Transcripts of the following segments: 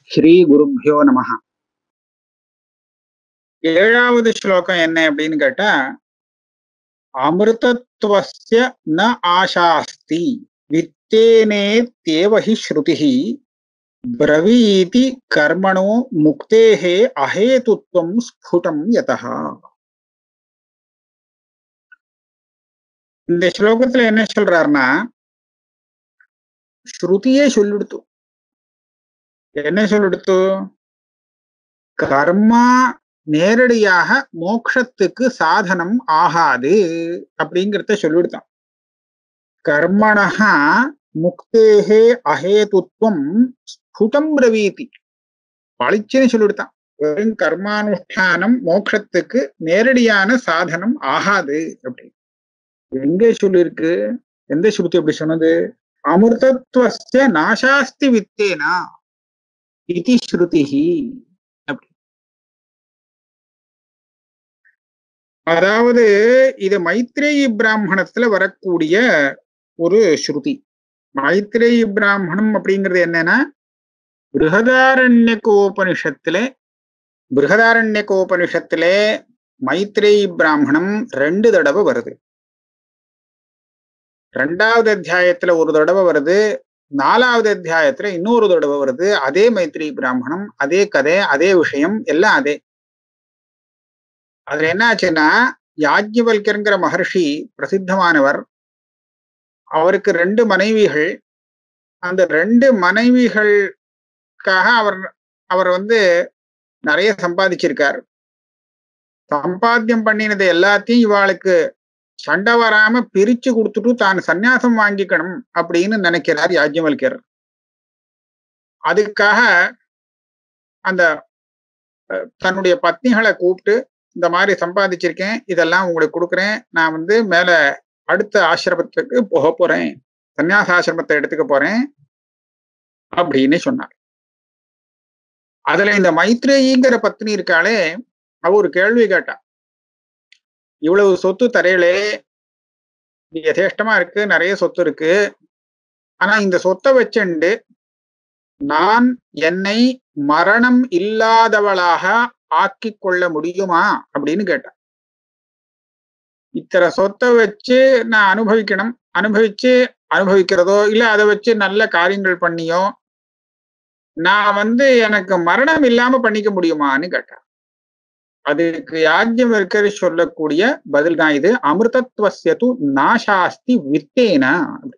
ஸ்ரீ குருப்பியோ நம ஏழாவது ஸ்லோகம் என்ன அப்படின்னு கேட்டா அமிர்தத்வஸ்ய ந ஆசாஸ்தி வித்தேனே தேவஹி ஸ்ருதிஹி பிரவீதி கர்மணோ முக்தேஹே அஹேதுத்வம் ஸ்புடம் யதா இந்த ஸ்லோகத்துல என்ன சொல்றாருன்னா ஸ்ருதியே சொல்லிடுத்து என்ன சொல்லிடுத்து கர்மா நேரடியாக மோக்ஷத்துக்கு சாதனம் ஆகாது அப்படிங்கிறத சொல்லிடுத்தான் கர்மணா முக்தேகே அஹேதுத்வம் ஸ்புடம் பிரவீதி பளிச்சுன்னு சொல்லிடுத்தான் வெறும் கர்மானுஷ்டானம் மோட்சத்துக்கு நேரடியான சாதனம் ஆகாது அப்படி எங்க சொல்லியிருக்கு எந்த ஸ்ருதி அப்படி சொன்னது அமிர்தத்வஸ்ய நாசாஸ்தி வித்தேனா இது ஸ்ருதிஹி அப்படி அதாவது இது மைத்ரேயி பிராமணத்துல வரக்கூடிய ஒரு ஸ்ருதி மைத்ரேயி பிராமணம் அப்படிங்கிறது என்னன்னா பிருகதாரண்யகோபனிஷத்துல பிருகதாரண்யகோபனிஷத்திலே மைத்ரேயி பிராமணம் ரெண்டு தடவை வருது ரெண்டாவது அத்தியாயத்துல ஒரு தடவை வருது நாலாவது அத்தியாயத்துல இன்னொரு தடவை வருது அதே மைத்ரி பிராமணம் அதே கதை அதே விஷயம் எல்லாம் அதே அதுல என்ன ஆச்சுன்னா யாஜ்யவல்யருங்கிற மகர்ஷி பிரசித்தமானவர் அவருக்கு ரெண்டு மனைவிகள் அந்த ரெண்டு மனைவிகளுக்காக அவர் அவர் வந்து நிறைய சம்பாதிச்சிருக்கார் சம்பாத்தியம் பண்ணினது எல்லாத்தையும் இவாளுக்கு சண்டை வராம பிரிச்சு கொடுத்துட்டு தான் சந்நியாசம் வாங்கிக்கணும் அப்படின்னு நினைக்கிறார் யாஜ்யவல்யர் அதுக்காக அந்த தன்னுடைய பத்னிகளை கூப்பிட்டு இந்த மாதிரி சம்பாதிச்சிருக்கேன் இதெல்லாம் உங்களுக்கு கொடுக்குறேன் நான் வந்து மேல அடுத்த ஆசிரமத்துக்கு போக போறேன் சந்நியாச ஆசிரமத்தை எடுத்துக்க போறேன் அப்படின்னு சொன்னார் அதுல இந்த மைத்ரேயிங்கிற பத்னி இருக்காளே அவ ஒரு கேள்வி கேட்டா இவ்வளவு சொத்து தரையிலே யதேஷ்டமா இருக்கு நிறைய சொத்து இருக்கு ஆனா இந்த சொத்தை வச்சுண்டு நான் என்னை மரணம் இல்லாதவளாக ஆக்கி கொள்ள முடியுமா அப்படின்னு கேட்டேன் இத்தனை சொத்தை வச்சு நான் அனுபவிக்கணும் அனுபவிச்சு அனுபவிக்கிறதோ இல்ல அதை வச்சு நல்ல காரியங்கள் பண்ணியோ நான் வந்து எனக்கு மரணம் இல்லாம பண்ணிக்க முடியுமான்னு கேட்டேன் அதுக்கு யாஜ்யம் இருக்கிற சொல்லக்கூடிய பதில் தான் இது அமிர்தத்வசியது நாசாஸ்தி வித்தேனா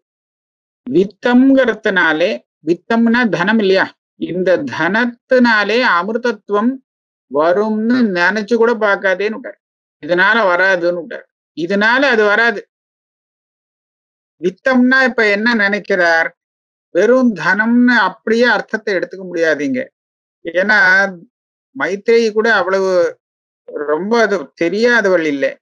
வித்தம்ங்கிறதுனாலே வித்தம்னா தனம் இல்லையா இந்த தனத்தினாலே அமிர்தத்துவம் வரும்னு நினைச்சு கூட பார்க்காதேன்னு விட்டார் இதனால வராதுன்னு விட்டார் இதனால அது வராது வித்தம்னா இப்ப என்ன நினைக்கிறார் வெறும் தனம்னு அப்படியே அர்த்தத்தை எடுத்துக்க முடியாதீங்க ஏன்னா மைத்ரேயி கூட அவ்வளவு ரொம்ப அது தெரியாதவள் இல்லை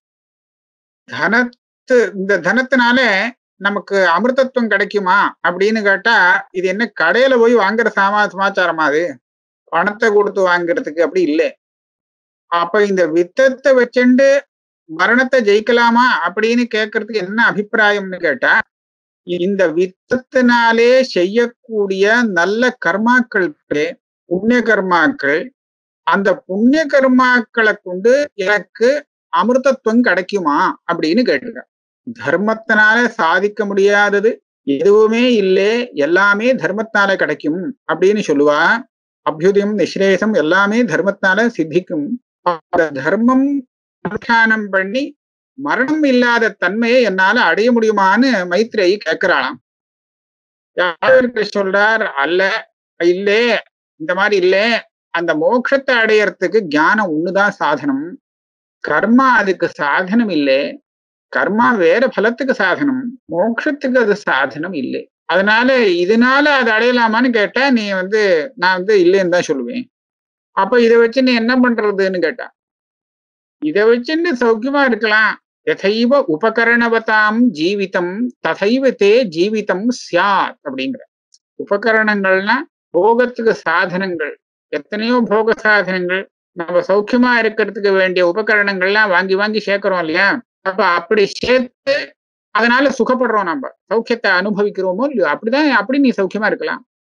தனத்து இந்த தனத்தினால நமக்கு அமிர்தத்துவம் கிடைக்குமா அப்படின்னு கேட்டா இது என்ன கடையில போய் வாங்குற சாமா சமாச்சாரமா அது பணத்தை கொடுத்து வாங்குறதுக்கு அப்படி இல்லை அப்ப இந்த வித்தத்தை வச்சுண்டு மரணத்தை ஜெயிக்கலாமா அப்படின்னு கேட்கறதுக்கு என்ன அபிப்பிராயம்னு கேட்டா இந்த வித்தத்தினாலே செய்யக்கூடிய நல்ல கர்மாக்கள் புண்ணிய கர்மாக்கள் அந்த புண்ணிய கர்மாக்களை கொண்டு எனக்கு அமிர்தத்துவம் கிடைக்குமா அப்படின்னு கேட்டுருக்க தர்மத்தினால சாதிக்க முடியாதது எதுவுமே இல்லை எல்லாமே தர்மத்தினால கிடைக்கும் அப்படின்னு சொல்லுவா அபியுதயம் நிஸ்ரேசம் எல்லாமே தர்மத்தினால சித்திக்கும் அந்த தர்மம் அனுஷ்டானம் பண்ணி மரணம் இல்லாத தன்மையை என்னால அடைய முடியுமான்னு மைத்ரேயி கேட்கிறாளாம் யாருக்கு சொல்றார் அல்ல இல்லே இந்த மாதிரி இல்லே அந்த மோட்சத்தை அடையறதுக்கு ஞானம் ஒண்ணுதான் சாதனம் கர்மா அதுக்கு சாதனம் இல்லை கர்மா வேற பலத்துக்கு சாதனம் மோட்சத்துக்கு அது சாதனம் இல்லை அதனால இதனால அதை அடையலாமான்னு கேட்டா நீ வந்து நான் வந்து இல்லைன்னு தான் சொல்லுவேன் அப்ப இதை வச்சு நீ என்ன பண்றதுன்னு கேட்டா இதை வச்சுன்னு சௌக்கியமா இருக்கலாம் எதைவ உபகரணவதாம் ஜீவிதம் ததைவ தே ஜீவிதம் சியாத் அப்படிங்கிற உபகரணங்கள்னா போகத்துக்கு சாதனங்கள் எத்தனையோ போக சாதனங்கள் நம்ம சௌக்கியமா இருக்கிறதுக்கு வேண்டிய உபகரணங்கள்லாம் வாங்கி வாங்கி சேர்க்கிறோம் இல்லையா அப்ப அப்படி சேர்த்து அதனால சுகப்படுறோம் நம்ம சௌக்கியத்தை அனுபவிக்கிறோமோ இல்லையோ அப்படிதான் அப்படி நீ சௌக்கியமா இருக்கலாம்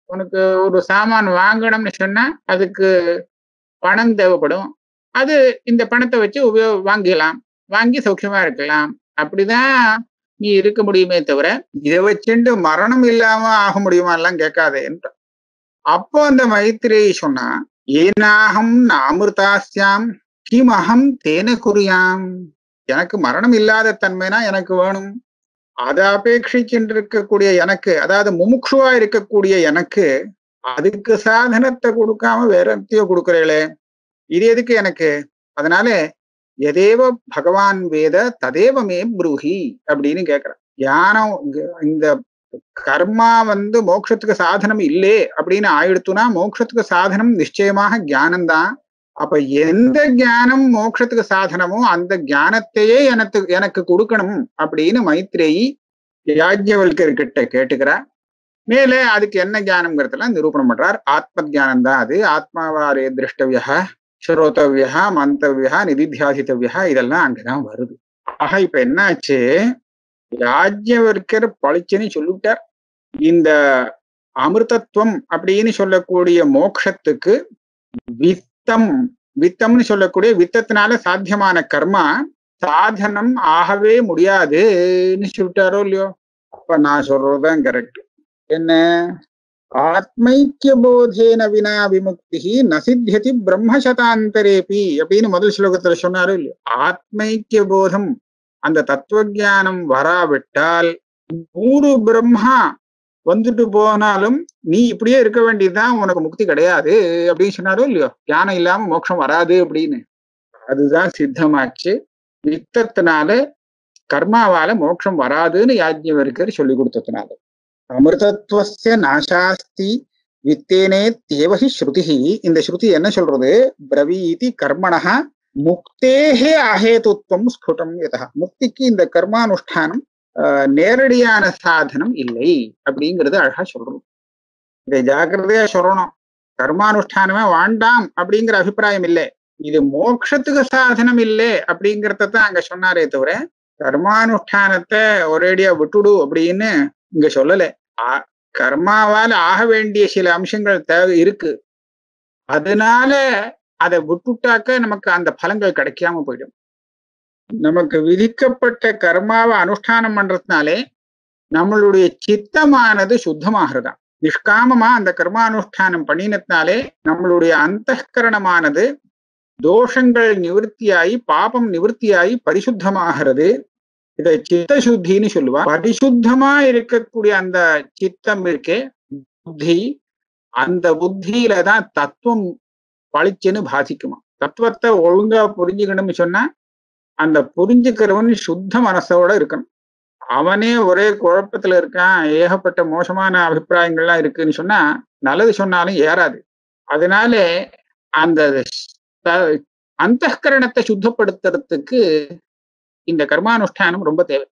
உனக்கு ஒரு சாமான் வாங்கணும்னு சொன்னா அதுக்கு பணம் தேவைப்படும் அது இந்த பணத்தை வச்சு உபயோக வாங்கிக்கலாம் வாங்கி சௌக்கியமா இருக்கலாம் அப்படிதான் நீ இருக்க முடியுமே தவிர இதை வச்சுட்டு மரணம் இல்லாம ஆக முடியுமா எல்லாம் கேட்காதே என்ற அப்போ அந்த மைத்திரேயி சொன்னா ஏனாகம் அமிர்தாஸ்யாம் கிம் அகம் தேன குறியாம் எனக்கு மரணம் இல்லாத தன்மைனா எனக்கு வேணும் அதை அபேட்சிச்சுட்டு இருக்கக்கூடிய எனக்கு அதாவது முமுட்சுவா இருக்கக்கூடிய எனக்கு அதுக்கு சாதனத்தை கொடுக்காம வேற எத்தையோ கொடுக்குறீங்களே இது எதுக்கு எனக்கு அதனால எதேவ பகவான் வேத ததேவமே புரூஹி அப்படின்னு கேக்குறேன் ஞானம் இந்த கர்மா வந்து மோட்சத்துக்கு சாதனம் இல்லே அப்படின்னு ஆயிடுத்துனா மோட்சத்துக்கு சாதனம் நிச்சயமாக ஞானம்தான் அப்ப எந்த ஞானம் மோட்சத்துக்கு சாதனமோ அந்த ஞானத்தையே எனக்கு எனக்கு கொடுக்கணும் அப்படின்னு மைத்ரேயி யாஜ்யவல்கர் கிட்ட கேட்டுக்கிறா மேலே அதுக்கு என்ன ஞானம்ங்கிறதெல்லாம் நிரூபணம் பண்றார் ஆத்ம ஜானம் தான் அது ஆத்மாவாரே திருஷ்டவியா ஸ்ரோதவியா மந்தவியா நிதித்தியாசித்தவியா இதெல்லாம் அங்கதான் வருது ஆக இப்ப என்னாச்சு யாஜ்யவர்க்கர் பளிச்சுன்னு சொல்லிவிட்டார் இந்த அமிர்தத்துவம் அப்படின்னு சொல்லக்கூடிய மோக்ஷத்துக்கு வித்தம் வித்தம்னு சொல்லக்கூடிய வித்தத்தினால சாத்தியமான கர்மா சாதனம் ஆகவே முடியாதுன்னு சொல்லிட்டாரோ இல்லையோ அப்ப நான் சொல்றதுதான் கரெக்ட் என்ன ஆத்மைக்கிய போதேன வினா விமுக்தி நசித்தியதி பிரம்மசதாந்தரேபி அப்படின்னு முதல் ஸ்லோகத்துல சொன்னாரோ இல்லையோ ஆத்மைக்கிய போதம் அந்த தத்துவ வராவிட்டால் நூறு பிரம்மா வந்துட்டு போனாலும் நீ இப்படியே இருக்க வேண்டியதுதான் உனக்கு முக்தி கிடையாது அப்படின்னு சொன்னாரோ இல்லையோ ஞானம் இல்லாம மோட்சம் வராது அப்படின்னு அதுதான் சித்தமாச்சு வித்தத்தினால கர்மாவால மோட்சம் வராதுன்னு யாஜ்யவர்க்கர் சொல்லி கொடுத்ததுனால அமிர்தத்துவசிய நாசாஸ்தி வித்தேனே தேவகி ஸ்ருதி இந்த ஸ்ருதி என்ன சொல்றது பிரவீதி கர்மணா முக்தேகே அஹேதுத்வம் ஸ்புடம் யதா முக்திக்கு இந்த கர்மானுஷ்டானம் நேரடியான சாதனம் இல்லை அப்படிங்கிறது அழகா சொல்றோம் இதை ஜாக்கிரதையா சொல்லணும் கர்மானுஷ்டானமே வாண்டாம் அப்படிங்கிற அபிப்பிராயம் இல்லை இது மோட்சத்துக்கு சாதனம் இல்லை அப்படிங்கிறத தான் அங்க சொன்னாரே தவிர கர்மானுஷ்டானத்தை ஒரேடியா விட்டுடு அப்படின்னு இங்க சொல்லல கர்மாவால ஆக வேண்டிய சில அம்சங்கள் தேவை இருக்கு அதனால அதை விட்டுட்டாக்க நமக்கு அந்த பலங்கள் கிடைக்காம போயிடும் நமக்கு விதிக்கப்பட்ட கர்மாவை அனுஷ்டானம் பண்றதுனாலே நம்மளுடைய சித்தமானது சுத்தமாகிறதா நிஷ்காமமா அந்த கர்மானுஷ்டானம் பண்ணினதுனாலே நம்மளுடைய அந்தகரணமானது தோஷங்கள் நிவர்த்தியாகி பாபம் நிவர்த்தியாகி பரிசுத்தமாகிறது இதை சித்த சுத்தின்னு சொல்லுவா பரிசுத்தமா இருக்கக்கூடிய அந்த சித்தம் இருக்கே புத்தி அந்த புத்தியில தான் தத்துவம் பளிச்சுன்னு பாதிக்குமா தத்துவத்தை ஒழுங்கா புரிஞ்சுக்கணும்னு சொன்னா அந்த புரிஞ்சுக்கிறவன் சுத்த மனசோட இருக்கணும் அவனே ஒரே குழப்பத்துல இருக்கான் ஏகப்பட்ட மோசமான அபிப்பிராயங்கள்லாம் இருக்குன்னு சொன்னா நல்லது சொன்னாலும் ஏறாது அதனால அந்த அந்த கரணத்தை சுத்தப்படுத்துறதுக்கு இந்த கர்மானுஷ்டானம் ரொம்ப தேவை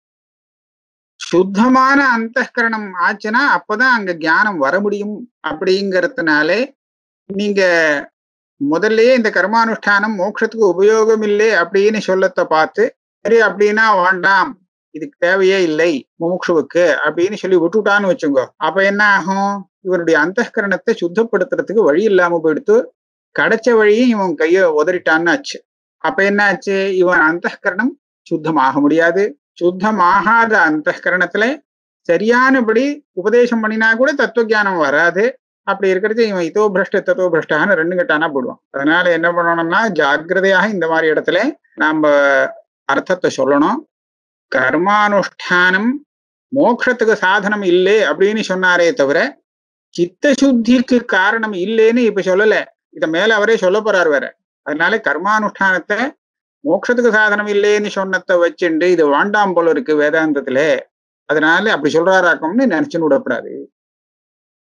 சுத்தமான அந்த கரணம் ஆச்சுன்னா அப்பதான் அங்க ஞானம் வர முடியும் அப்படிங்கறதுனாலே நீங்க முதல்லயே இந்த கர்மானுஷ்டானம் மோட்சத்துக்கு உபயோகம் இல்லை அப்படின்னு சொல்லத்தை பார்த்து சரி அப்படின்னா வேண்டாம் இதுக்கு தேவையே இல்லை முமுட்சுவுக்கு அப்படின்னு சொல்லி விட்டுட்டான்னு வச்சுங்கோ அப்ப என்ன ஆகும் இவனுடைய அந்த கரணத்தை சுத்தப்படுத்துறதுக்கு வழி இல்லாம போயிடுத்து கிடைச்ச வழியும் இவன் கைய உதறிட்டான்னு ஆச்சு அப்ப என்ன ஆச்சு இவன் அந்த கரணம் சுத்தமாக முடியாது சுத்தமாகாத அந்த கரணத்துல சரியானபடி உபதேசம் பண்ணினா கூட தத்துவ ஜானம் வராது அப்படி இருக்கிறது இவன் இதோ பிரஷ்ட தத்துவ பிரஷ்டான ரெண்டு கட்டானா போடுவான் அதனால என்ன பண்ணணும்னா ஜாக்கிரதையாக இந்த மாதிரி இடத்துல நாம அர்த்தத்தை சொல்லணும் கர்மானுஷ்டானம் மோட்சத்துக்கு சாதனம் இல்லை அப்படின்னு சொன்னாரே தவிர சித்த சுத்திக்கு காரணம் இல்லைன்னு இப்ப சொல்லல இத மேல அவரே சொல்ல போறாரு வேற அதனால கர்மானுஷ்டானத்தை மோட்சத்துக்கு சாதனம் இல்லைன்னு சொன்னத்தை வச்சுண்டு இது வாண்டாம் போல இருக்கு வேதாந்தத்துல அதனால அப்படி சொல்றாராக்கம்னு நினைச்சுன்னு விடப்படாது